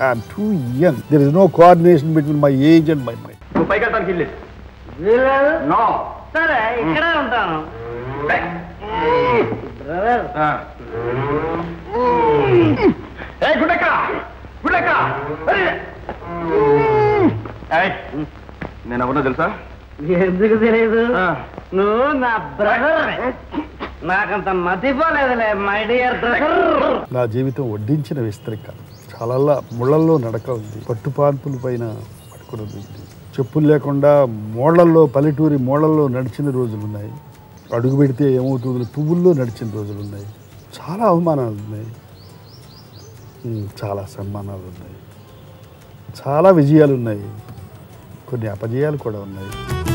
I'm too young there is no coordination between my age and my mind నువ్వు పైకి వెళ్ళడానికి వెళ్ళేది వీలేదు నో సరే ఇక్కడే ఉంటాను బ్రదర్ ఏ గుండెక్క గుండెక్క నేను ఎవరినో తెలుసా ఎందుకు తెలియదు ఆ. నువ్వు నా బ్రదర్ నాకంత మతిపోలేదులే మై డియర్ బ్రదర్ నా జీవితం వడ్డించిన విస్తరిక చాలా ముళ్ళల్లో నడక ఉంది పట్టుపాన్పుల పైన పట్టుకున్నది ఉంది చెప్పులు లేకుండా మోళ్ళల్లో పల్లెటూరి మోళ్ళల్లో నడిచిన రోజులు ఉన్నాయి అడుగు పెడితే ఏమవుతుందో పువ్వుల్లో నడిచిన రోజులు ఉన్నాయి చాలా అవమానాలు ఉన్నాయి ఉమ్, చాలా సన్మానాలు ఉన్నాయి చాలా విజయాలు ఉన్నాయి కొన్ని అపజయాలు కూడా ఉన్నాయి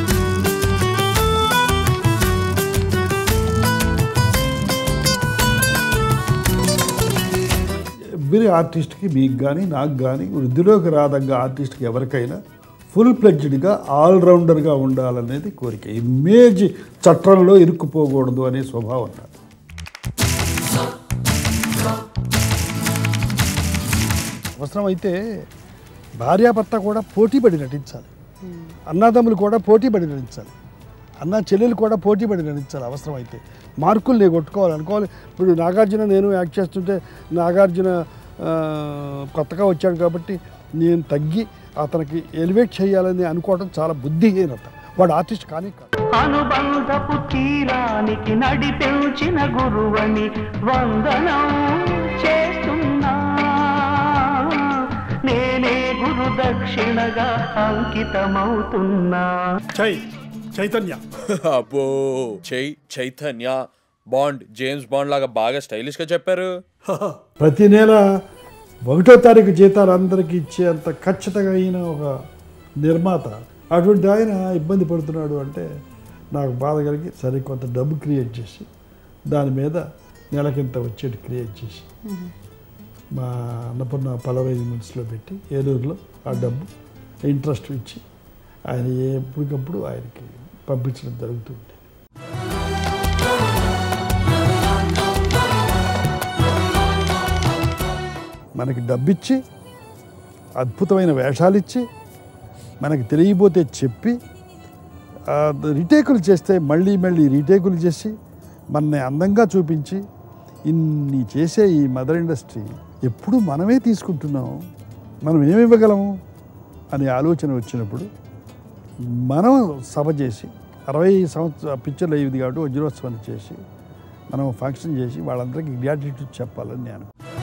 ఎవ్రీ ఆర్టిస్ట్కి మీకు కానీ నాకు కానీ వృద్ధిలోకి రాదగ్గ ఆర్టిస్ట్కి ఎవరికైనా ఫుల్ ప్లెడ్జ్డ్గా ఆల్రౌండర్గా ఉండాలనేది కోరిక ఇమేజ్ చట్రంలో ఇరుక్కుపోకూడదు అనే స్వభావం నాకు అవసరమైతే భార్యాభర్త కూడా పోటీపడి నటించాలి అన్నదమ్ములు కూడా పోటీపడి నటించాలి అన్న చెల్లెలు కూడా పోటీపడి నటించాలి అవసరమైతే మార్కులు నేను కొట్టుకోవాలి అనుకోవాలి ఇప్పుడు నాగార్జున నేను యాక్ట్ చేస్తుంటే నాగార్జున ఆ, కొత్తగా వచ్చాడు కాబట్టి నేను తగ్గి అతనికి ఎలివేట్ చేయాలని అనుకోవడం చాలా బుద్ధిహీనత వాడు ఆర్టిస్ట్ కానీ కాదు అనుబంధపు తీరానికి నడిపించిన గురువని వందనం చేస్తున్నా నేనే గురు దక్షిణగా అంకితమవుతున్నా చై చైతన్య అబ్బో చై చైతన్య బాండ్ జేమ్స్ బాండ్ లాగా బాగా స్టైలిష్ గా చెప్పారు ప్రతి నెల ఒకటో తారీఖు జీతాలు అందరికీ ఇచ్చేంత ఖచ్చితంగా అయిన ఒక నిర్మాత అటువంటి ఆయన ఇబ్బంది పడుతున్నాడు అంటే నాకు బాధ కలిగి సరే కొంత డబ్బు క్రియేట్ చేసి దాని మీద నెలకింత వచ్చేటి క్రియేట్ చేసి మా అన్నపూర్ణ పలవైదు మినిట్స్లో పెట్టి ఏలూరులో ఆ డబ్బు ఇంట్రెస్ట్ ఇచ్చి ఆయన ఎప్పటికప్పుడు ఆయనకి పంపించడం జరుగుతుంది మనకి డబ్బిచ్చి అద్భుతమైన వేషాలు ఇచ్చి మనకి తెలియబోతే చెప్పి ఆ, రీటేకులు చేస్తే మళ్ళీ మళ్ళీ రీటేకులు చేసి మనని అందంగా చూపించి ఇన్ని చేసే ఈ మదర్ ఇండస్ట్రీ ఎప్పుడు మనమే తీసుకుంటున్నాం మనం ఏమి ఇవ్వగలము అనే ఆలోచన వచ్చినప్పుడు మనం సభ చేసి అరవై సంవత్సర పిక్చర్లు అయ్యింది కాబట్టి వజ్రోత్సవాన్ని చేసి మనం ఫంక్షన్ చేసి వాళ్ళందరికీ గ్రాటిట్యూడ్ చెప్పాలని నేను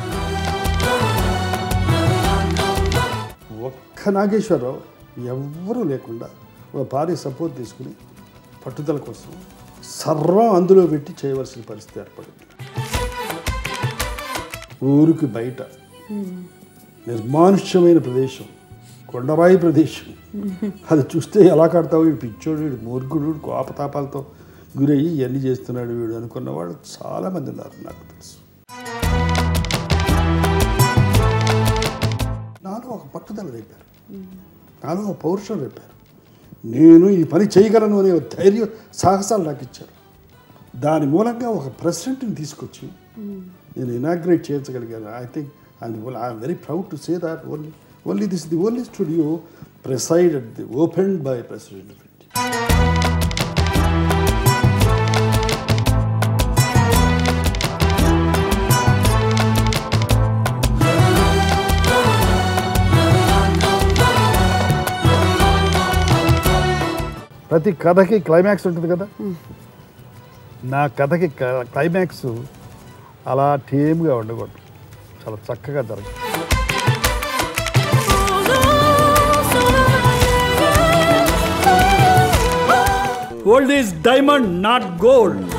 ఒక్క నాగేశ్వరరావు ఎవ్వరూ లేకుండా ఒక భార్య సపోర్ట్ తీసుకుని పట్టుదల కోసం సర్వం అందులో పెట్టి చేయవలసిన పరిస్థితి ఏర్పడింది ఊరికి బయట నిర్మానుష్యమైన ప్రదేశం కొండరాయి ప్రదేశం అది చూస్తే ఎలా కడతావు వీడు పిచ్చోడు వీడు మూర్ఖుడు వీడు కోపతాపాలతో గురయ్యి ఇవన్నీ చేస్తున్నాడు వీడు అనుకున్న వాళ్ళు చాలామంది ఉన్నారు నాకు తెలుసు నాలో ఒక పట్టుదల రేపారు నాలో ఒక పౌరుషం రేపారు నేను ఈ పని చేయగలను అనే ఒక ధైర్యం సాహసాలు నాకు ఇచ్చారు దాని మూలంగా ఒక ప్రెసిడెంట్ని తీసుకొచ్చి నేను ఇనాగ్రేట్ చేయించగలిగాను I think I'm very proud to say that only only this the only studio presided the open by president of India ప్రతి కథకి క్లైమాక్స్ ఉంటుంది కదా నా కథకి క- క్లైమాక్స్ అలా టేమ్గా ఉండకూడదు చాలా చక్కగా జరగాలి Gold is diamond, not gold.